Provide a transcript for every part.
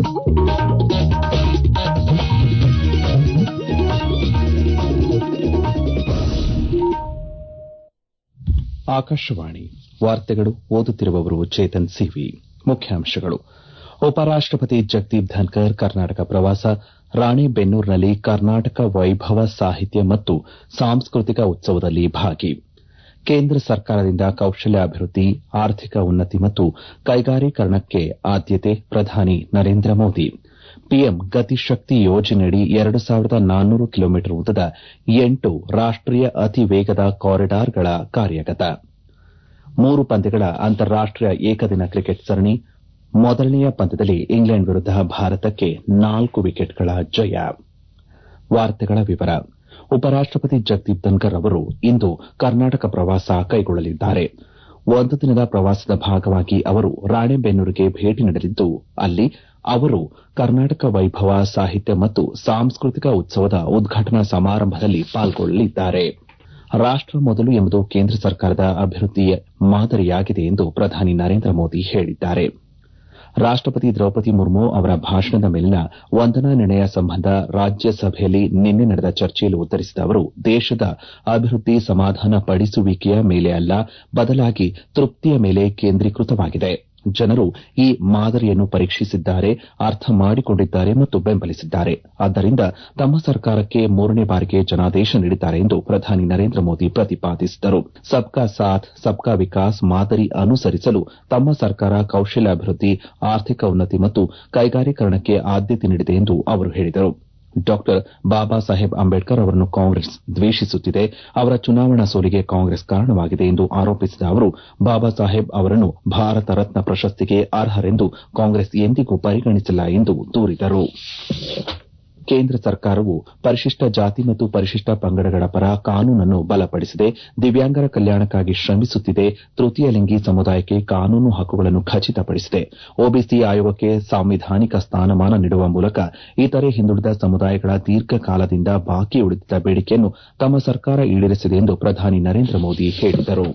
ಆಕಾಶವಾಣಿ ವಾರ್ತೆಗಳು ಓದುತ್ತಿರುವವರು ಚೇತನ್ ಸಿವಿ ಮುಖ್ಯಾಂಶಗಳು ಉಪರಾಷ್ಟಪತಿ ಜಗದೀಪ್ ಧನ್ಕರ್ ಕರ್ನಾಟಕ ಪ್ರವಾಸ ರಾಣೆಬೆನ್ನೂರಿನಲ್ಲಿ ಕರ್ನಾಟಕ ವೈಭವ ಸಾಹಿತ್ಯ ಮತ್ತು ಸಾಂಸ್ಕೃತಿಕ ಉತ್ಸವದಲ್ಲಿ ಭಾಗಿ ಕೇಂದ್ರ ಸರ್ಕಾರದಿಂದ ಕೌಶಲ್ಯಾಭಿವೃದ್ಧಿ ಆರ್ಥಿಕ ಉನ್ನತಿ ಮತ್ತು ಕೈಗಾರೀಕರಣಕ್ಕೆ ಆದ್ಯತೆ ಪ್ರಧಾನಿ ನರೇಂದ್ರ ಮೋದಿ ಪಿಎಂ ಗತಿಶಕ್ತಿ ಯೋಜನೆಯಡಿ ಎರಡು ಸಾವಿರದ ನಾನ್ನೂರು ಕಿಲೋಮೀಟರ್ ಉದ್ದದ ಎಂಟು ರಾಷ್ಟೀಯ ಅತಿ ವೇಗದ ಕಾರಿಡಾರ್ಗಳ ಕಾರ್ಯಗತ ಮೂರು ಪಂದ್ಯಗಳ ಅಂತಾರಾಷ್ಟೀಯ ಏಕದಿನ ಕ್ರಿಕೆಟ್ ಸರಣಿ ಮೊದಲನೆಯ ಪಂದ್ಯದಲ್ಲಿ ಇಂಗ್ಲೆಂಡ್ ವಿರುದ್ದ ಭಾರತಕ್ಕೆ ನಾಲ್ಕು ವಿಕೆಟ್ಗಳ ಜಯ ಉಪರಾಷ್ಟಪತಿ ಜಗದೀಪ್ ಧನ್ಕರ್ ಅವರು ಇಂದು ಕರ್ನಾಟಕ ಪ್ರವಾಸ ಕೈಗೊಳ್ಳಲಿದ್ದಾರೆ ಒಂದು ದಿನದ ಪ್ರವಾಸದ ಭಾಗವಾಗಿ ಅವರು ರಾಣೆಬೆನ್ನೂರಿಗೆ ಭೇಟಿ ನೀಡಲಿದ್ದು ಅಲ್ಲಿ ಅವರು ಕರ್ನಾಟಕ ವೈಭವ ಸಾಹಿತ್ಯ ಮತ್ತು ಸಾಂಸ್ಕೃತಿಕ ಉತ್ಸವದ ಉದ್ಘಾಟನಾ ಸಮಾರಂಭದಲ್ಲಿ ಪಾಲ್ಗೊಳ್ಳಲಿದ್ದಾರೆ ರಾಷ್ಟ ಮೊದಲು ಎಂಬುದು ಕೇಂದ್ರ ಸರ್ಕಾರದ ಅಭಿವೃದ್ದಿಯ ಮಾದರಿಯಾಗಿದೆ ಎಂದು ಪ್ರಧಾನಿ ನರೇಂದ್ರ ಮೋದಿ ಹೇಳಿದ್ದಾರೆ ರಾಷ್ಟಪತಿ ದ್ರೌಪದಿ ಮುರ್ಮು ಅವರ ಭಾಷಣದ ಮೇಲಿನ ವಂದನಾ ನಿರ್ಣಯ ಸಂಬಂಧ ರಾಜ್ಯಸಭೆಯಲ್ಲಿ ನಿನ್ನೆ ನಡೆದ ಚರ್ಚೆಯಲ್ಲಿ ಉತ್ತರಿಸಿದ ಅವರು ದೇಶದ ಅಭಿವೃದ್ದಿ ಸಮಾಧಾನ ಪಡಿಸುವಿಕೆಯ ಮೇಲೆ ಅಲ್ಲ ಬದಲಾಗಿ ತೃಪ್ತಿಯ ಮೇಲೆ ಕೇಂದ್ರೀಕೃತವಾಗಿದೆ ಜನರು ಈ ಮಾದರಿಯನ್ನು ಪರೀಕ್ಷಿಸಿದ್ದಾರೆ ಅರ್ಥ ಮಾಡಿಕೊಂಡಿದ್ದಾರೆ ಮತ್ತು ಬೆಂಬಲಿಸಿದ್ದಾರೆ ಆದ್ದರಿಂದ ತಮ್ಮ ಸರ್ಕಾರಕ್ಕೆ ಮೂರನೇ ಬಾರಿಗೆ ಜನಾದೇಶ ನೀಡಿದ್ದಾರೆ ಎಂದು ಪ್ರಧಾನಿ ನರೇಂದ್ರ ಮೋದಿ ಪ್ರತಿಪಾದಿಸಿದರು ಸಬ್ ಕಾ ಸಾಥ್ ಸಬ್ ಕಾ ವಿಕಾಸ್ ಮಾದರಿ ಅನುಸರಿಸಲು ತಮ್ಮ ಸರ್ಕಾರ ಕೌಶಲ್ಯಾಭಿವೃದ್ದಿ ಆರ್ಥಿಕ ಉನ್ನತಿ ಮತ್ತು ಕೈಗಾರೀಕರಣಕ್ಕೆ ಆದ್ಯತೆ ನೀಡಿದೆ ಎಂದು ಅವರು ಹೇಳಿದರು ಡಾ ಬಾಬಾ ಸಾಹೇಬ್ ಅಂಬೇಡ್ಕರ್ ಅವರನ್ನು ಕಾಂಗ್ರೆಸ್ ದ್ವೇಷಿಸುತ್ತಿದೆ ಅವರ ಚುನಾವಣಾ ಸೋಲಿಗೆ ಕಾಂಗ್ರೆಸ್ ಕಾರಣವಾಗಿದೆ ಎಂದು ಆರೋಪಿಸಿದ ಅವರು ಬಾಬಾ ಸಾಹೇಬ್ ಅವರನ್ನು ಭಾರತ ರತ್ನ ಪ್ರಶಸ್ತಿಗೆ ಅರ್ಹರೆಂದು ಕಾಂಗ್ರೆಸ್ ಎಂದಿಗೂ ಪರಿಗಣಿಸಿಲ್ಲ ಎಂದು ದೂರಿದರು ಕೇಂದ್ರ ಸರ್ಕಾರವು ಪರಿಶಿಷ್ಟ ಜಾತಿ ಮತ್ತು ಪರಿಶಿಷ್ಟ ಪಂಗಡಗಳ ಪರ ಕಾನೂನನ್ನು ಬಲಪಡಿಸಿದೆ ದಿವ್ಯಾಂಗರ ಕಲ್ಯಾಣಕ್ಕಾಗಿ ಶ್ರಮಿಸುತ್ತಿದೆ ತೃತೀಯ ಲಿಂಗಿ ಸಮುದಾಯಕ್ಕೆ ಕಾನೂನು ಹಕ್ಕುಗಳನ್ನು ಖಚಿತಪಡಿಸಿದೆ ಒಬಿಸಿ ಆಯೋಗಕ್ಕೆ ಸಾಂವಿಧಾನಿಕ ಸ್ಥಾನಮಾನ ನೀಡುವ ಮೂಲಕ ಇತರೆ ಹಿಂದುಳಿದ ಸಮುದಾಯಗಳ ದೀರ್ಘಕಾಲದಿಂದ ಬಾಕಿ ಉಳಿದಿದ್ದ ಬೇಡಿಕೆಯನ್ನು ತಮ್ಮ ಸರ್ಕಾರ ಈಡೇರಿಸಿದೆ ಎಂದು ಪ್ರಧಾನಿ ನರೇಂದ್ರ ಮೋದಿ ಹೇಳಿದರು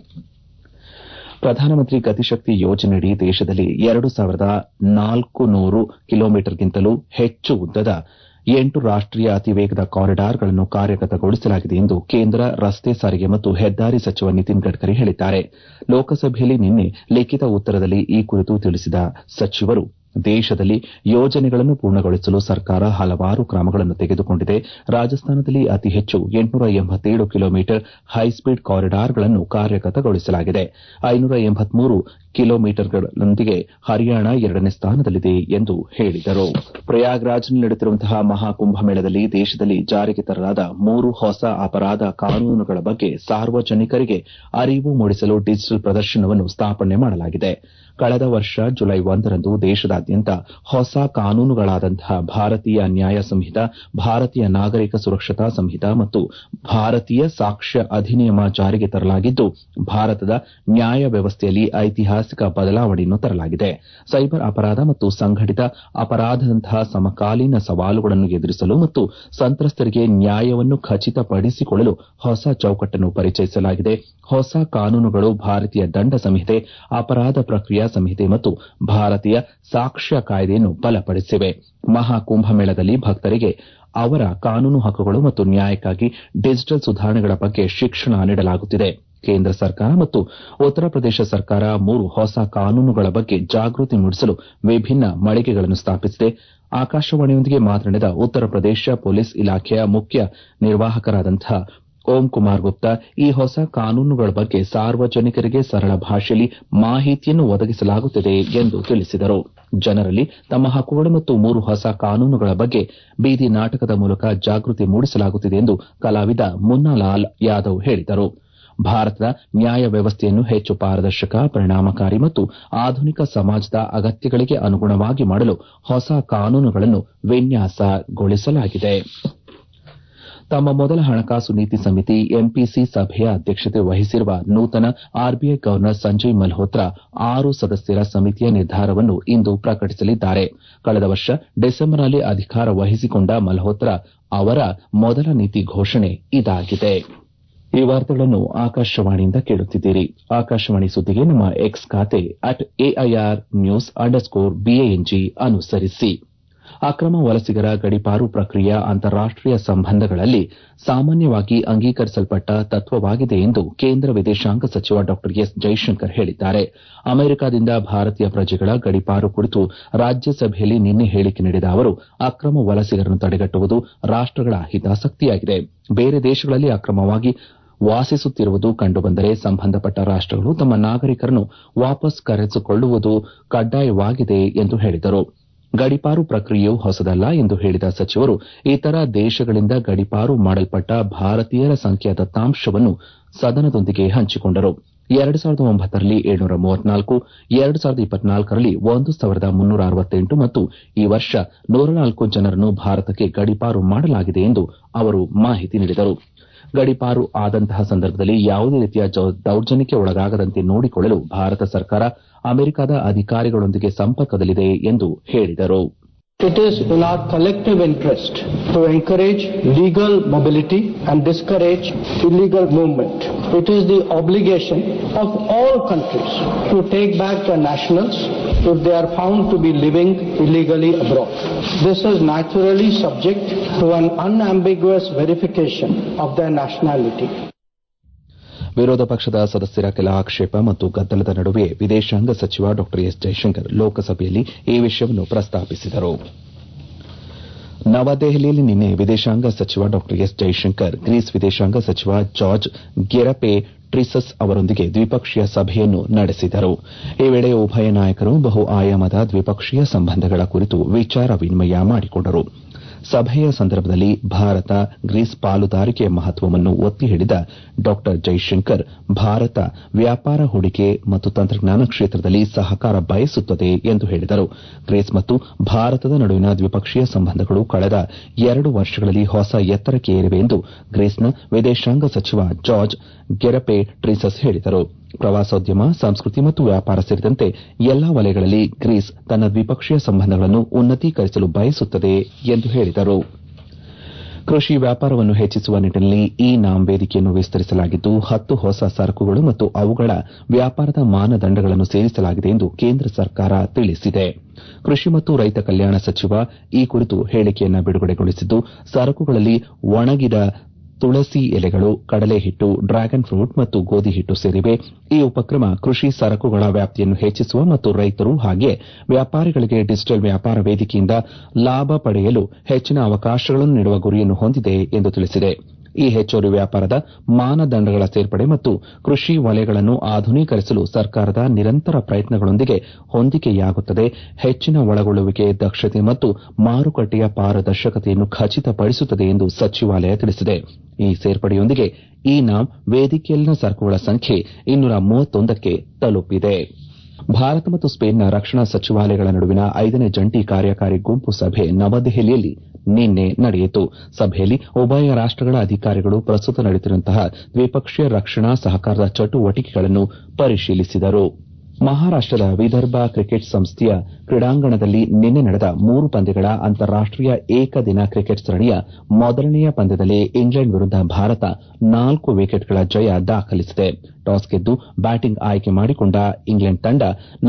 ಪ್ರಧಾನಮಂತ್ರಿ ಗತಿಶಕ್ತಿ ಯೋಜನೆಯಡಿ ದೇಶದಲ್ಲಿ ಎರಡು ಸಾವಿರದ ನಾಲ್ಕು ನೂರು ಕಿಲೋಮೀಟರ್ಗಿಂತಲೂ ಹೆಚ್ಚು ಉದ್ದದ ಎಂಟು ರಾಷ್ಟೀಯ ಅತಿ ವೇಗದ ಕಾರಿಡಾರ್ಗಳನ್ನು ಕಾರ್ಯಗತಗೊಳಿಸಲಾಗಿದೆ ಎಂದು ಕೇಂದ್ರ ರಸ್ತೆ ಸಾರಿಗೆ ಮತ್ತು ಹೆದ್ದಾರಿ ಸಚಿವ ನಿತಿನ್ ಗಡ್ಕರಿ ಹೇಳಿದ್ದಾರೆ ಲೋಕಸಭೆಯಲ್ಲಿ ನಿನ್ನೆ ಲಿಖಿತ ಉತ್ತರದಲ್ಲಿ ಈ ಕುರಿತು ತಿಳಿಸಿದ ಸಚಿವರು ದೇಶದಲ್ಲಿ ಯೋಜನೆಗಳನ್ನು ಪೂರ್ಣಗೊಳಿಸಲು ಸರ್ಕಾರ ಹಲವಾರು ಕ್ರಮಗಳನ್ನು ತೆಗೆದುಕೊಂಡಿದೆ ರಾಜಸ್ಥಾನದಲ್ಲಿ ಅತಿ ಹೆಚ್ಚು ಎಂಟುನೂರ ಎಂಬತ್ತೇಳು ಕಿಲೋಮೀಟರ್ ಹೈಸ್ಪೀಡ್ ಕಾರಿಡಾರ್ಗಳನ್ನು ಕಾರ್ಯಗತಗೊಳಿಸಲಾಗಿದೆ ಐನೂರ ಎಂಬತ್ಮೂರು ಕಿಲೋಮೀಟರ್ಗಳೊಂದಿಗೆ ಹರಿಯಾಣ ಎರಡನೇ ಸ್ಥಾನದಲ್ಲಿದೆ ಎಂದು ಹೇಳಿದರು ಪ್ರಯಾಗ್ರಾಜ್ನಲ್ಲಿ ನಡೆಯುತ್ತಿರುವಂತಹ ಮಹಾಕುಂಭಮೇಳದಲ್ಲಿ ದೇಶದಲ್ಲಿ ಜಾರಿಗೆ ತರಲಾದ ಮೂರು ಹೊಸ ಅಪರಾಧ ಕಾನೂನುಗಳ ಬಗ್ಗೆ ಸಾರ್ವಜನಿಕರಿಗೆ ಅರಿವು ಮೂಡಿಸಲು ಡಿಜಿಟಲ್ ಪ್ರದರ್ಶನವನ್ನು ಸ್ಥಾಪನೆ ಮಾಡಲಾಗಿದೆ ಕಳೆದ ವರ್ಷ ಜುಲೈ ಒಂದರಂದು ದೇಶದಾದ್ಯಂತ ಹೊಸ ಕಾನೂನುಗಳಾದಂತಹ ಭಾರತೀಯ ನ್ಯಾಯ ಸಂಹಿತ ಭಾರತೀಯ ನಾಗರಿಕ ಸುರಕ್ಷತಾ ಸಂಹಿತ ಮತ್ತು ಭಾರತೀಯ ಸಾಕ್ಷ್ಯ ಅಧಿನಿಯಮ ಜಾರಿಗೆ ತರಲಾಗಿದ್ದು ಭಾರತದ ನ್ಯಾಯ ವ್ಯವಸ್ಥೆಯಲ್ಲಿ ಐತಿಹಾಸಿಕ ಬದಲಾವಣೆಯನ್ನು ತರಲಾಗಿದೆ ಸೈಬರ್ ಅಪರಾಧ ಮತ್ತು ಸಂಘಟಿತ ಅಪರಾಧದಂತಹ ಸಮಕಾಲೀನ ಸವಾಲುಗಳನ್ನು ಎದುರಿಸಲು ಮತ್ತು ಸಂತ್ರಸ್ತರಿಗೆ ನ್ಯಾಯವನ್ನು ಖಚಿತಪಡಿಸಿಕೊಳ್ಳಲು ಹೊಸ ಚೌಕಟ್ಟನ್ನು ಪರಿಚಯಿಸಲಾಗಿದೆ ಹೊಸ ಕಾನೂನುಗಳು ಭಾರತೀಯ ದಂಡ ಸಂಹಿತೆ ಅಪರಾಧ ಪ್ರಕ್ರಿಯಾ ಸಂಹಿತೆ ಮತ್ತು ಭಾರತೀಯ ಸಾಕ್ಷ್ಯ ಕಾಯ್ದೆಯನ್ನು ಬಲಪಡಿಸಿವೆ ಮಹಾಕುಂಭಮೇಳದಲ್ಲಿ ಭಕ್ತರಿಗೆ ಅವರ ಕಾನೂನು ಹಕ್ಕುಗಳು ಮತ್ತು ನ್ಯಾಯಕ್ಕಾಗಿ ಡಿಜಿಟಲ್ ಸುಧಾರಣೆಗಳ ಬಗ್ಗೆ ಶಿಕ್ಷಣ ನೀಡಲಾಗುತ್ತಿದೆ ಕೇಂದ್ರ ಸರ್ಕಾರ ಮತ್ತು ಉತ್ತರ ಪ್ರದೇಶ ಸರ್ಕಾರ ಮೂರು ಹೊಸ ಕಾನೂನುಗಳ ಬಗ್ಗೆ ಜಾಗೃತಿ ಮೂಡಿಸಲು ವಿಭಿನ್ನ ಮಳಿಗೆಗಳನ್ನು ಸ್ಥಾಪಿಸಿದೆ ಆಕಾಶವಾಣಿಯೊಂದಿಗೆ ಮಾತನಾಡಿದ ಉತ್ತರ ಪ್ರದೇಶ ಪೊಲೀಸ್ ಇಲಾಖೆಯ ಮುಖ್ಯ ನಿರ್ವಾಹಕರಾದಂತಹ ಓಂ ಕುಮಾರ್ ಗುಪ್ತಾ ಈ ಹೊಸ ಕಾನೂನುಗಳ ಬಗ್ಗೆ ಸಾರ್ವಜನಿಕರಿಗೆ ಸರಳ ಭಾಷೆಯಲ್ಲಿ ಮಾಹಿತಿಯನ್ನು ಒದಗಿಸಲಾಗುತ್ತಿದೆ ಎಂದು ತಿಳಿಸಿದರು ಜನರಲ್ಲಿ ತಮ್ಮ ಹಕ್ಕುಗಳು ಮತ್ತು ಮೂರು ಹೊಸ ಕಾನೂನುಗಳ ಬಗ್ಗೆ ಬೀದಿ ನಾಟಕದ ಮೂಲಕ ಜಾಗೃತಿ ಮೂಡಿಸಲಾಗುತ್ತಿದೆ ಎಂದು ಕಲಾವಿದ ಮುನ್ನಾಲಾಲ್ ಯಾದವ್ ಹೇಳಿದರು ಭಾರತದ ನ್ಯಾಯ ವ್ಯವಸ್ಥೆಯನ್ನು ಹೆಚ್ಚು ಪಾರದರ್ಶಕ ಪರಿಣಾಮಕಾರಿ ಮತ್ತು ಆಧುನಿಕ ಸಮಾಜದ ಅಗತ್ಯಗಳಿಗೆ ಅನುಗುಣವಾಗಿ ಮಾಡಲು ಹೊಸ ಕಾನೂನುಗಳನ್ನು ವಿನ್ಯಾಸಗೊಳಿಸಲಾಗಿದೆ ತಮ್ಮ ಮೊದಲ ಹಣಕಾಸು ನೀತಿ ಸಮಿತಿ ಎಂಪಿಸಿ ಸಭೆಯ ಅಧ್ಯಕ್ಷತೆ ವಹಿಸಿರುವ ನೂತನ ಆರ್ಬಿಐ ಗವರ್ನರ್ ಸಂಜಯ್ ಮಲ್ಹೋತ್ರಾ ಆರು ಸದಸ್ಯರ ಸಮಿತಿಯ ನಿರ್ಧಾರವನ್ನು ಇಂದು ಪ್ರಕಟಿಸಲಿದ್ದಾರೆ ಕಳೆದ ವರ್ಷ ಡಿಸೆಂಬರ್ನಲ್ಲಿ ಅಧಿಕಾರ ವಹಿಸಿಕೊಂಡ ಮಲ್ಹೋತ್ರಾ ಅವರ ಮೊದಲ ನೀತಿ ಘೋಷಣೆ ಇದಾಗಿದೆ ಈ ವಾರ್ತೆಗಳನ್ನು ಆಕಾಶವಾಣಿಯಿಂದ ಕೇಳುತ್ತಿದ್ದೀರಿ ಆಕಾಶವಾಣಿ ಸುದ್ದಿಗೆ ನಮ್ಮ ಎಕ್ಸ್ ಖಾತೆ at AIR news underscore BANG ಅನುಸರಿಸಿ ಅಕ್ರಮ ವಲಸಿಗರ ಗಡೀಪಾರು ಪ್ರಕ್ರಿಯೆ ಅಂತಾರಾಷ್ಟೀಯ ಸಂಬಂಧಗಳಲ್ಲಿ ಸಾಮಾನ್ಯವಾಗಿ ಅಂಗೀಕರಿಸಲ್ಪಟ್ಟ ತತ್ವವಾಗಿದೆ ಎಂದು ಕೇಂದ್ರ ವಿದೇಶಾಂಗ ಸಚಿವ ಡಾ ಎಸ್ ಜೈಶಂಕರ್ ಹೇಳಿದ್ದಾರೆ ಅಮೆರಿಕದಿಂದ ಭಾರತೀಯ ಪ್ರಜೆಗಳ ಗಡೀಪಾರು ಕುರಿತು ರಾಜ್ಯಸಭೆಯಲ್ಲಿ ನಿನ್ನೆ ಹೇಳಿಕೆ ನೀಡಿದ ಅವರು ಅಕ್ರಮ ವಲಸಿಗರನ್ನು ತಡೆಗಟ್ಟುವುದು ರಾಷ್ಟಗಳ ಹಿತಾಸಕ್ತಿಯಾಗಿದೆ ಬೇರೆ ದೇಶಗಳಲ್ಲಿ ಅಕ್ರಮವಾಗಿ ವಾಸಿಸುತ್ತಿರುವುದು ಕಂಡುಬಂದರೆ ಸಂಬಂಧಪಟ್ಟ ರಾಷ್ಟಗಳು ತಮ್ಮ ನಾಗರಿಕರನ್ನು ವಾಪಸ್ ಕರೆಸಿಕೊಳ್ಳುವುದು ಕಡ್ಡಾಯವಾಗಿದೆ ಎಂದು ಹೇಳಿದರು ಗಡೀಪಾರು ಪ್ರಕ್ರಿಯೆಯು ಹೊಸದಲ್ಲ ಎಂದು ಹೇಳಿದ ಸಚಿವರು ಇತರ ದೇಶಗಳಿಂದ ಗಡೀಪಾರು ಮಾಡಲ್ಪಟ್ಟ ಭಾರತೀಯರ ಸಂಖ್ಯೆಯ ದತ್ತಾಂಶವನ್ನು ಸದನದೊಂದಿಗೆ ಹಂಚಿಕೊಂಡರು ಎರಡು ಸಾವಿರದ ಒಂಬತ್ತರಲ್ಲಿ ಏಳ್ನೂರ ಮೂವತ್ನಾಲ್ಕು ಎರಡು ಸಾವಿರದ ಇಪ್ಪತ್ನಾಲ್ಕರಲ್ಲಿ ಒಂದು ಸಾವಿರದ ಮುನ್ನೂರ ಅರವತ್ತೆಂಟು ಮತ್ತು ಈ ವರ್ಷ ನೂರ ನಾಲ್ಕು ಜನರನ್ನು ಭಾರತಕ್ಕೆ ಗಡೀಪಾರು ಮಾಡಲಾಗಿದೆ ಎಂದು ಅವರು ಮಾಹಿತಿ ನೀಡಿದರು ಗಡೀಪಾರು ಆದಂತಹ ಸಂದರ್ಭದಲ್ಲಿ ಯಾವುದೇ ರೀತಿಯ ದೌರ್ಜನ್ಯಕ್ಕೆ ಒಳಗಾಗದಂತೆ ನೋಡಿಕೊಳ್ಳಲು ಭಾರತ ಸರ್ಕಾರ ಅಮೆರಿಕದ ಅಧಿಕಾರಿಗಳೊಂದಿಗೆ ಸಂಪರ್ಕದಲ್ಲಿದೆ ಎಂದು ಹೇಳಿದರು It is in our collective interest to encourage legal mobility and discourage illegal movement. It is the obligation of all countries to take back their nationals if they are found to be living illegally abroad. This is naturally subject to an unambiguous verification of their nationality. ವಿರೋಧ ಪಕ್ಷದ ಸದಸ್ಯರ ಕೆಲ ಆಕ್ಷೇಪ ಮತ್ತು ಗದ್ದಲದ ನಡುವೆ ವಿದೇಶಾಂಗ ಸಚಿವ ಡಾ ಎಸ್ ಜೈಶಂಕರ್ ಲೋಕಸಭೆಯಲ್ಲಿ ಈ ವಿಷಯವನ್ನು ಪ್ರಸ್ತಾಪಿಸಿದರು ನವದೆಹಲಿಯಲ್ಲಿ ನಿನ್ನೆ ವಿದೇಶಾಂಗ ಸಚಿವ ಡಾ ಎಸ್ ಜೈಶಂಕರ್ ಗ್ರೀಸ್ ವಿದೇಶಾಂಗ ಸಚಿವ ಜಾರ್ಜ್ ಗೆರಪೆ ಟ್ರಿಸಸ್ ಅವರೊಂದಿಗೆ ದ್ವಿಪಕ್ಷೀಯ ಸಭೆಯನ್ನು ನಡೆಸಿದರು ಈ ವೇಳೆ ಉಭಯ ನಾಯಕರು ಬಹು ಆಯಾಮದ ದ್ವಿಪಕ್ಷೀಯ ಸಂಬಂಧಗಳ ಕುರಿತು ವಿಚಾರ ವಿನಿಮಯ ಮಾಡಿಕೊಂಡರು ಸಭೆಯ ಸಂದರ್ಭದಲ್ಲಿ ಭಾರತ ಗ್ರೀಸ್ ಪಾಲುದಾರಿಕೆಯ ಮಹತ್ವವನ್ನು ಒತ್ತಿ ಹೇಳಿದ ಡಾ ಜೈಶಂಕರ್ ಭಾರತ ವ್ಯಾಪಾರ ಹೂಡಿಕೆ ಮತ್ತು ತಂತ್ರಜ್ಞಾನ ಕ್ಷೇತ್ರದಲ್ಲಿ ಸಹಕಾರ ಬಯಸುತ್ತದೆ ಎಂದು ಹೇಳಿದರು ಗ್ರೀಸ್ ಮತ್ತು ಭಾರತದ ನಡುವಿನ ದ್ವಿಪಕ್ಷೀಯ ಸಂಬಂಧಗಳು ಕಳೆದ ಎರಡು ವರ್ಷಗಳಲ್ಲಿ ಹೊಸ ಎತ್ತರಕ್ಕೆ ಏರಿವೆ ಎಂದು ಗ್ರೀಸ್ನ ವಿದೇಶಾಂಗ ಸಚಿವ ಜಾರ್ಜ್ ಗೆರಪೆ ಟ್ರಿಸಸ್ ಹೇಳಿದರು ಪ್ರವಾಸೋದ್ಯಮ ಸಂಸ್ಕೃತಿ ಮತ್ತು ವ್ಯಾಪಾರ ಸೇರಿದಂತೆ ಎಲ್ಲಾ ವಲಯಗಳಲ್ಲಿ ಗ್ರೀಸ್ ತನ್ನ ದ್ವಿಪಕ್ಷೀಯ ಸಂಬಂಧಗಳನ್ನು ಉನ್ನತೀಕರಿಸಲು ಬಯಸುತ್ತದೆ ಎಂದು ಹೇಳಿದರು ಕೃಷಿ ವ್ಯಾಪಾರವನ್ನು ಹೆಚ್ಚಿಸುವ ನಿಟ್ಟಿನಲ್ಲಿ ಇ ನಾಮ್ ವೇದಿಕೆಯನ್ನು ವಿಸ್ತರಿಸಲಾಗಿದ್ದು ಹತ್ತು ಹೊಸ ಸರಕುಗಳು ಮತ್ತು ಅವುಗಳ ವ್ಯಾಪಾರದ ಮಾನದಂಡಗಳನ್ನು ಸೇರಿಸಲಾಗಿದೆ ಎಂದು ಕೇಂದ್ರ ಸರ್ಕಾರ ತಿಳಿಸಿದೆ ಕೃಷಿ ಮತ್ತು ರೈತ ಕಲ್ಯಾಣ ಸಚಿವ ಈ ಕುರಿತು ಹೇಳಿಕೆಯನ್ನು ಬಿಡುಗಡೆಗೊಳಿಸಿದ್ದು ಸರಕುಗಳಲ್ಲಿ ಒಣಗಿದ ತುಳಸಿ ಎಲೆಗಳು ಕಡಲೆ ಹಿಟ್ಟು ಡ್ರ್ಯಾಗನ್ ಫ್ರೂಟ್ ಮತ್ತು ಗೋಧಿ ಹಿಟ್ಟು ಸೇರಿವೆ ಈ ಉಪಕ್ರಮ ಕೃಷಿ ಸರಕುಗಳ ವ್ಯಾಪ್ತಿಯನ್ನು ಹೆಚ್ಚಿಸುವ ಮತ್ತು ರೈತರು ಹಾಗೆಯೇ ವ್ಯಾಪಾರಿಗಳಿಗೆ ಡಿಜಿಟಲ್ ವ್ಯಾಪಾರ ವೇದಿಕೆಯಿಂದ ಲಾಭ ಪಡೆಯಲು ಹೆಚ್ಚಿನ ಅವಕಾಶಗಳನ್ನು ನೀಡುವ ಗುರಿಯನ್ನು ಹೊಂದಿದೆ ಎಂದು ತಿಳಿಸಿದೆ ಈ ಹೆಚ್ಚುವರಿ ವ್ಯಾಪಾರದ ಮಾನದಂಡಗಳ ಸೇರ್ಪಡೆ ಮತ್ತು ಕೃಷಿ ವಲಯಗಳನ್ನು ಆಧುನೀಕರಿಸಲು ಸರ್ಕಾರದ ನಿರಂತರ ಪ್ರಯತ್ನಗಳೊಂದಿಗೆ ಹೊಂದಿಕೆಯಾಗುತ್ತದೆ ಹೆಚ್ಚಿನ ಒಳಗೊಳ್ಳುವಿಕೆ ದಕ್ಷತೆ ಮತ್ತು ಮಾರುಕಟ್ಟೆಯ ಪಾರದರ್ಶಕತೆಯನ್ನು ಖಚಿತಪಡಿಸುತ್ತದೆ ಎಂದು ಸಚಿವಾಲಯ ತಿಳಿಸಿದೆ ಈ ಸೇರ್ಪಡೆಯೊಂದಿಗೆ ಇ ನಾಮ್ ವೇದಿಕೆಯಲ್ಲಿನ ಸರಕುಗಳ ಸಂಖ್ಯೆ ಇನ್ನೂರ ಮೂವತ್ತೊಂದಕ್ಕೆ ತಲುಪಿದೆ ಭಾರತ ಮತ್ತು ಸ್ಪೇನ್ನ ರಕ್ಷಣಾ ಸಚಿವಾಲಯಗಳ ನಡುವಿನ ಐದನೇ ಜಂಟಿ ಕಾರ್ಯಕಾರಿ ಗುಂಪು ಸಭೆ ನವದೆಹಲಿಯಲ್ಲಿ ನಿನ್ನೆ ನಡೆಯಿತು ಸಭೆಯಲ್ಲಿ ಉಭಯ ರಾಷ್ಟಗಳ ಅಧಿಕಾರಿಗಳು ಪ್ರಸ್ತುತ ನಡೆಯುತ್ತಿರುವಂತಹ ದ್ವಿಪಕ್ಷೀಯ ರಕ್ಷಣಾ ಸಹಕಾರದ ಚಟುವಟಿಕೆಗಳನ್ನು ಪರಿಶೀಲಿಸಿದರು ಮಹಾರಾಷ್ಟದ ವಿದರ್ಭ ಕ್ರಿಕೆಟ್ ಸಂಸ್ಥೆಯ ಕ್ರೀಡಾಂಗಣದಲ್ಲಿ ನಿನ್ನೆ ನಡೆದ ಮೂರು ಪಂದ್ಯಗಳ ಅಂತಾರಾಷ್ಟೀಯ ಏಕದಿನ ಕ್ರಿಕೆಟ್ ಸರಣಿಯ ಮೊದಲನೆಯ ಪಂದ್ಯದಲ್ಲಿ ಇಂಗ್ಲೆಂಡ್ ವಿರುದ್ದ ಭಾರತ ನಾಲ್ಕು ವಿಕೆಟ್ಗಳ ಜಯ ದಾಖಲಿಸಿದೆ ಟಾಸ್ ಗೆದ್ದು ಬ್ಯಾಟಿಂಗ್ ಆಯ್ಕೆ ಮಾಡಿಕೊಂಡ ಇಂಗ್ಲೆಂಡ್ ತಂಡ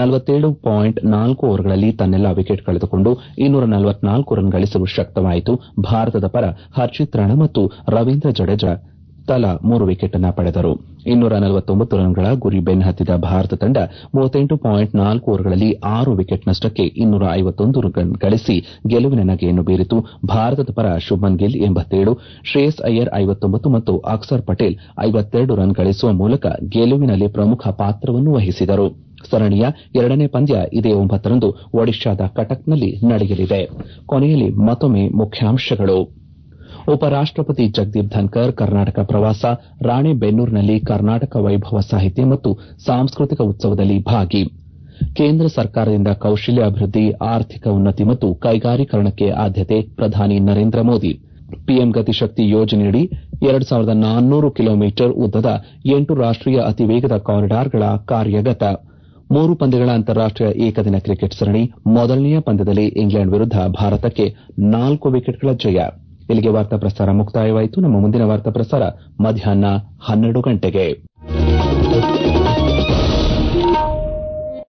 ನಾಲ್ಕು ಓವರ್ಗಳಲ್ಲಿ ತನ್ನೆಲ್ಲಾ ವಿಕೆಟ್ ಕಳೆದುಕೊಂಡು ರನ್ ಗಳಿಸಲು ಶಕ್ತವಾಯಿತು ಭಾರತದ ಪರ ಹರ್ಷಿತ್ ರಾಣಾ ಮತ್ತು ರವೀಂದ್ರ ಜಡೇಜಾ ತಲಾ ಮೂರು ವಿಕೆಟ್ ಪಡೆದರು ರನ್ಗಳ ಗುರಿ ಬೆನ್ನಹತ್ತಿದ ಭಾರತ ತಂಡ ನಾಲ್ಕು ಓವರ್ಗಳಲ್ಲಿ ಆರು ವಿಕೆಟ್ ನಷ್ಟಕ್ಕೆ ರನ್ ಗಳಿಸಿ ಗೆಲುವಿನ ನಗೆಯನ್ನು ಬೀರಿತು ಭಾರತದ ಪರ ಶುಭ್ಮನ್ ಗಿಲ್ ಶ್ರೇಯಸ್ ಅಯ್ಯರ್ ಮತ್ತು ಅಕ್ಸರ್ ಪಟೇಲ್ ರನ್ ಗಳಿಸುವ ಮೂಲಕ ಗೆಲುವಿನಲ್ಲಿ ಪ್ರಮುಖ ಪಾತ್ರವನ್ನು ವಹಿಸಿದರು ಸರಣಿಯ ಎರಡನೇ ಪಂದ್ಯ ಇದೇ ಒಂಬತ್ತರಂದು ಒಡಿಶಾದ ಕಟಕ್ನಲ್ಲಿ ನಡೆಯಲಿದೆ ಕೊನೆಯಲ್ಲಿ ಮತ್ತೊಮ್ಮೆ ಮುಖ್ಯಾಂಶಗಳು ಉಪರಾಷ್ಟಪತಿ ಜಗದೀಪ್ ಧನ್ಕರ್ ಕರ್ನಾಟಕ ಪ್ರವಾಸ ರಾಣೆಬೆನ್ನೂರಿನಲ್ಲಿ ಕರ್ನಾಟಕ ವೈಭವ ಸಾಹಿತ್ಯ ಮತ್ತು ಸಾಂಸ್ಕೃತಿಕ ಉತ್ಸವದಲ್ಲಿ ಭಾಗಿ ಕೇಂದ್ರ ಸರ್ಕಾರದಿಂದ ಕೌಶಲ್ಯ ಅಭಿವೃದ್ಧಿ ಆರ್ಥಿಕ ಉನ್ನತಿ ಮತ್ತು ಕೈಗಾರೀಕರಣಕ್ಕೆ ಆದ್ಯತೆ ಪ್ರಧಾನಿ ನರೇಂದ್ರ ಮೋದಿ ಪಿಎಂ ಗತಿಶಕ್ತಿ ಯೋಜನೆಯಡಿ ಎರಡು ಸಾವಿರದ ನಾನ್ನೂರು ಕಿಲೋಮೀಟರ್ ಉದ್ದದ ಎಂಟು ರಾಷ್ಟೀಯ ಅತಿವೇಗದ ಕಾರಿಡಾರ್ಗಳ ಕಾರ್ಯಗತ ಮೂರು ಪಂದ್ಯಗಳ ಅಂತಾರಾಷ್ಟೀಯ ಏಕದಿನ ಕ್ರಿಕೆಟ್ ಸರಣಿ ಮೊದಲನೆಯ ಪಂದ್ಯದಲ್ಲಿ ಇಂಗ್ಲೆಂಡ್ ವಿರುದ್ದ ಭಾರತಕ್ಕೆ ನಾಲ್ಕು ವಿಕೆಟ್ಗಳ ಜಯ ಇಲ್ಲಿಗೆ ವಾರ್ತಾ ಪ್ರಸಾರ ಮುಕ್ತಾಯವಾಯಿತು ನಮ್ಮ ಮುಂದಿನ ವಾರ್ತಾ ಪ್ರಸಾರ ಮಧ್ಯಾಹ್ನ ಹನ್ನೆರಡು ಗಂಟೆಗೆ